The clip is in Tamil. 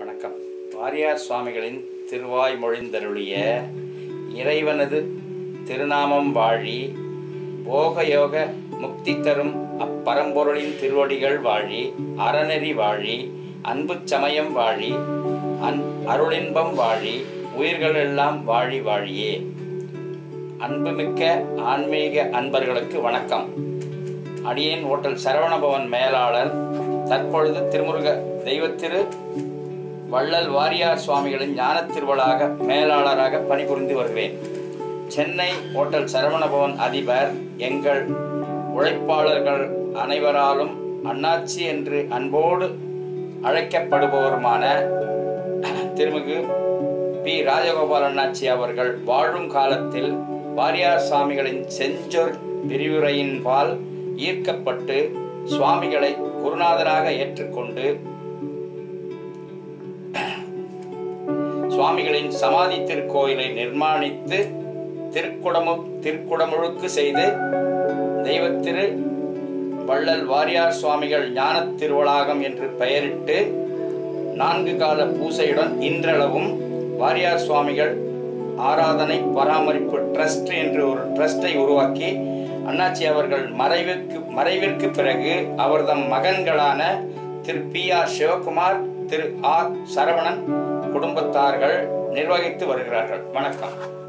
வணக்கம் வாரியார் சுவாமிகளின் திருவாய் மொழிந்தருளிய இறைவனது திருநாமம் வாழி போகயோக முக்தி தரும் அப்பரம்பொருளின் திருவடிகள் வாழி அறநெறி வாழி அன்பு சமயம் வாழி அன் அருளின்பம் வாழி உயிர்கள் எல்லாம் வாழி வாழியே அன்புமிக்க ஆன்மீக அன்பர்களுக்கு வணக்கம் அடியேன் ஓட்டல் சரவணபவன் மேலாளர் தற்பொழுது திருமுருக தெய்வத்திரு வள்ளல் வாரியார் சுவாமிகளின் ஞான திருவிழாக மேலாளராக பணிபுரிந்து வருவேன் சென்னை ஓட்டல் சரவணபவன் அதிபர் எங்கள் உழைப்பாளர்கள் அனைவராலும் அண்ணாச்சி என்று அன்போடு அழைக்கப்படுபவருமான திருமிகு பி ராஜகோபால் அண்ணாச்சி அவர்கள் வாழும் காலத்தில் வாரியார் சுவாமிகளின் செஞ்சொற் விரிவுரையின் பால் ஈர்க்கப்பட்டு சுவாமிகளை குருநாதராக ஏற்றுக்கொண்டு சுவாமிகளின் சமாதி திருக்கோயிலை நிர்மாணித்து திருக்குடமு திருக்குடமுழுக்கு செய்து தெய்வத்திரு வள்ளல் வாரியார் சுவாமிகள் ஞான திருவளாகம் என்று பெயரிட்டு நான்கு கால பூசையுடன் இன்றளவும் வாரியார் சுவாமிகள் ஆராதனை பராமரிப்பு ட்ரஸ்ட் என்று ஒரு ட்ரஸ்டை உருவாக்கி அண்ணாச்சி அவர்கள் மறைவிற்கு மறைவிற்கு பிறகு அவர்தம் மகன்களான Thiru P R Sivakumar Thiru R Saravanan குடும்பத்தார்கள் நிர்வகித்து வருகிறார்கள் வணக்கம்